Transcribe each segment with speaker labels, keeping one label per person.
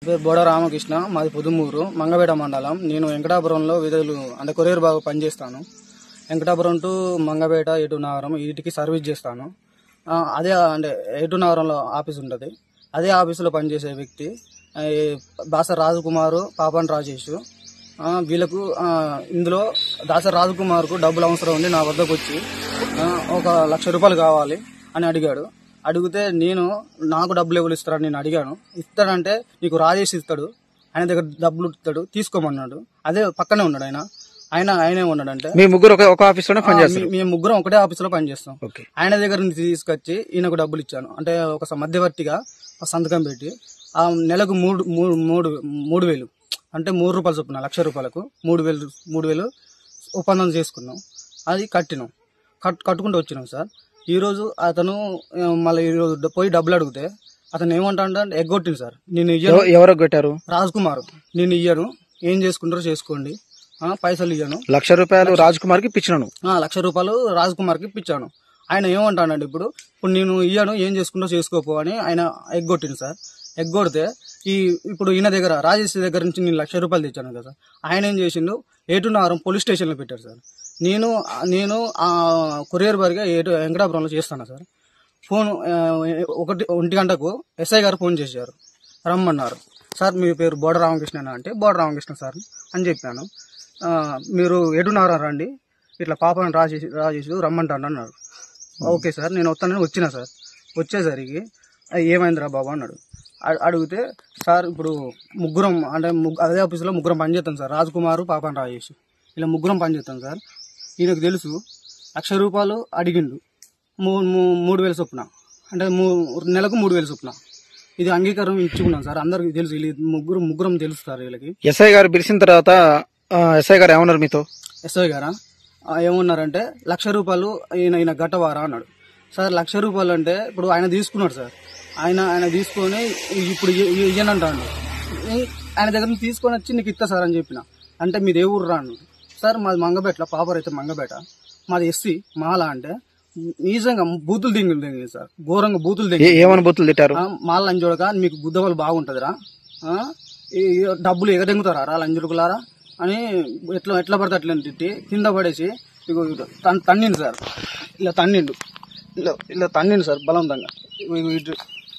Speaker 1: పేరు బోడ రామకృష్ణ మాది పొదుమూరు మంగపేట మండలం నేను వెంకటాపురంలో విధులు అంటే కొరియర్ బాగా పనిచేస్తాను వెంకటాపురం టు మంగపేట ఎటు నగరం వీటికి సర్వీస్ చేస్తాను ఆ, అదే అంటే ఎటు నగరంలో ఆఫీస్ ఉంటుంది అదే ఆఫీసులో పనిచేసే వ్యక్తి ఆ, ఈ దాస రాజకుమారు పాపన్ రాజేష్ ఆ, వీళ్ళకు ఆ, ఇందులో దాస రాజకుమార్కు డబ్బులు అవసరం ఉండి నా వద్దకు వచ్చి ఆ, ఒక లక్ష రూపాయలు కావాలి అని అడిగాడు అడిగితే నేను నాకు డబ్బులు ఎవరు ఇస్తారని నేను అడిగాను ఇస్తాడంటే నీకు రాజేష్ ఇస్తాడు ఆయన దగ్గర డబ్బులు ఇస్తాడు తీసుకోమన్నాడు అదే పక్కనే ఉన్నాడు ఆయన ఆయన ఆయనే ఉన్నాడంటే
Speaker 2: మీ ముగ్గురు ఒక ఒక ఆఫీస్ లోనే పనిచేస్తారు
Speaker 1: ఆ, మీ- మేము ముగ్గురం ఒకటే ఆఫీసులో పనిచేస్తాం
Speaker 2: ఓకే
Speaker 1: ఆయన దగ్గర నుంచి తీసుకొచ్చి ఈయనకు డబ్బులు ఇచ్చాను అంటే ఒక స- మధ్యవర్తిగా ఒక సంతకం పెట్టి ఆ నెలకు మూడు మూడు మూడు మూడు వేలు అంటే మూడు రూపాయలు చొప్పున లక్ష రూపాయలకు మూడు వేలు మూడు వేలు ఒప్పందం చేసుకున్నాం అది కట్టినాం కట్ కట్టుకుంటూ వచ్చినాం సార్ ఈ రోజు అతను ఆ, మళ్ళీ ఈ రోజు డ- పోయి డబ్బులు అడిగితే అతను ఏమంటాడు అంటే ఎగ్గొట్టింది సార్ నేను ఇయ్యను
Speaker 2: ఎవ- ఎవరికి కొట్టారు
Speaker 1: రాజ్ కుమార్ నేను ఇయ్యను ఏం చేసుకుంటారో చేసుకోండి ఆ, పైసలు ఇయ్యను
Speaker 2: లక్ష రూపాయలు రాజ్ కుమార్ కి పిచ్చినాను
Speaker 1: ఆ, లక్ష రూపాయలు రాజ్ కుమార్కి ఇప్పించాను ఆయన ఏమంటాడండి ఇప్పుడు ఇప్పుడు నేను ఇయ్యాను ఏం చేసుకుంటో చేసుకోపో అని ఆయన ఎగ్గొట్టింది సార్ ఎగ్గొడితే ఈ ఇప్పుడు ఈయన దగ్గర రాజేష్ దగ్గర నుంచి నేను లక్ష రూపాయలు తెచ్చాను కదా ఆయన ఏం చేసిండు ఏటునారం పోలీస్ స్టేషన్లో పెట్టారు సార్ నేను నేను ఆ కొరియర్ బారిగా ఏటు వెంకటాపురంలో చేస్తాను సార్ ఫోన్ ఆ, ఒకటి ఒంటి గంటకు ఎస్ఐ గారు ఫోన్ చేశారు రమ్మన్నారు సార్ మీ పేరు బోడ రామకృష్ణ అంటే బోడ రామకృష్ణ సార్ అని చెప్పాను ఆ, మీరు ఎటున్నారా రండి ఇట్లా పాపని రాజేసి రాజేసి రమ్మంటాను అన్నాడు ఓకే సార్ నేను వస్తానని వచ్చిన సార్ వచ్చేసరికి "ఆ, ఏమైందిరా బాబు అన్నాడు అ- అడిగితే సార్ ఇప్పుడు ముగ్గురం అంటే ముగ్గు- అదే ఆఫీసులో ముగ్గురం పనిచేస్తాం సార్ రాజ్ కుమారు పాపని రాజేష్ ఇలా ముగ్గురం పనిచేస్తాం సార్ ఈయనకు తెలుసు లక్ష రూపాయలు అడిగిండు మూ- మూ- మూడు వేల చొప్పున అంటే మూ- నెలకు మూడు వేల చొప్పున ఇది అంగీకారం ఇచ్చుకున్నాం సార్ అందరికి తెలుసు వీళ్ళు ముగ్గురు ముగ్గురం తెలుసు సార్ వీళ్ళకి
Speaker 2: ఎస్ఐ గారు పిలిచిన తర్వాత ఆ, ఎస్ఐ గారు ఏమన్నారు మీతో
Speaker 1: ఎస్ఐ గారా ఆ, ఏమన్నారంటే లక్ష రూపాయలు ఈయన ఈయన గట్టవారా అన్నాడు సార్ లక్ష రూపాయలు అంటే ఇప్పుడు ఆయన తీసుకున్నాడు సార్ ఆయన ఆయన తీసుకొని ఇప్పుడు ఇ- ఇ- ఇయ్యనంటాడు ఈ- ఆయన దగ్గర నుంచి తీసుకొని వచ్చి నీకు ఇస్తా సార్ అని చెప్పిన అంటే మీరు ఏ ఊరు రా అన్నాడు సార్ మాది మంగపేట పాపర్ అయితే మంగపేట మాది ఎస్సీ మాల అంటే నిజంగా బూతులు దింగులు దింగింది సార్ ఘోరంగా బూతులు
Speaker 2: ఏ-
Speaker 1: దింగి
Speaker 2: ఏమని బుద్ధులు తిట్టారు
Speaker 1: మాల లంజోడక మీకు గుద్దవలు బాగుంటుందిరా ఆ? ఈ డబ్బులు ఎగదెంగుతారా రా లంజుడుకులారా అని ఎట్లా ఎట్లా పడితే అట్లా తిట్టి కింద పడేసి ఇగో ఇటు తన్- తన్నిండు సార్ ఇలా తన్నిండు ఇలా ఇలా తన్నిండు సార్ బలవంతంగా ఇగో ఇటు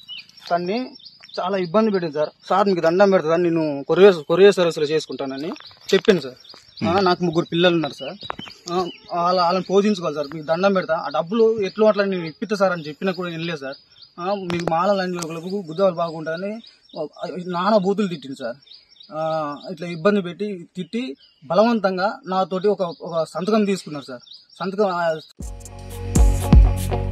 Speaker 1: తన్ని చాలా ఇబ్బంది పెట్టింది సార్ సార్ మీకు దండం పెడతా నేను కొరియర్ కొరియర్ సర్వీస్లో చేసుకుంటానని చెప్పింది సార్ ఆ, నాకు ముగ్గురు పిల్లలు ఉన్నారు సార్ ఆ, వాళ్ళ వాళ్ళని పోషించుకోవాలి సార్ మీకు దండం పెడతా ఆ డబ్బులు ఎట్లా అట్లా నేను ఇప్పిస్తా సార్ అని చెప్పినా కూడా వినలేదు సార్ ఆ, మీకు మాల లంజోకులకు గుద్దవాళ్ళు బాగుంటుందని నానా బూతులు తిట్టింది సార్ ఆ, ఇట్లా ఇబ్బంది పెట్టి తిట్టి బలవంతంగా నాతోటి ఒక ఒక సంతకం తీసుకున్నారు సార్ సంతకం ఆ,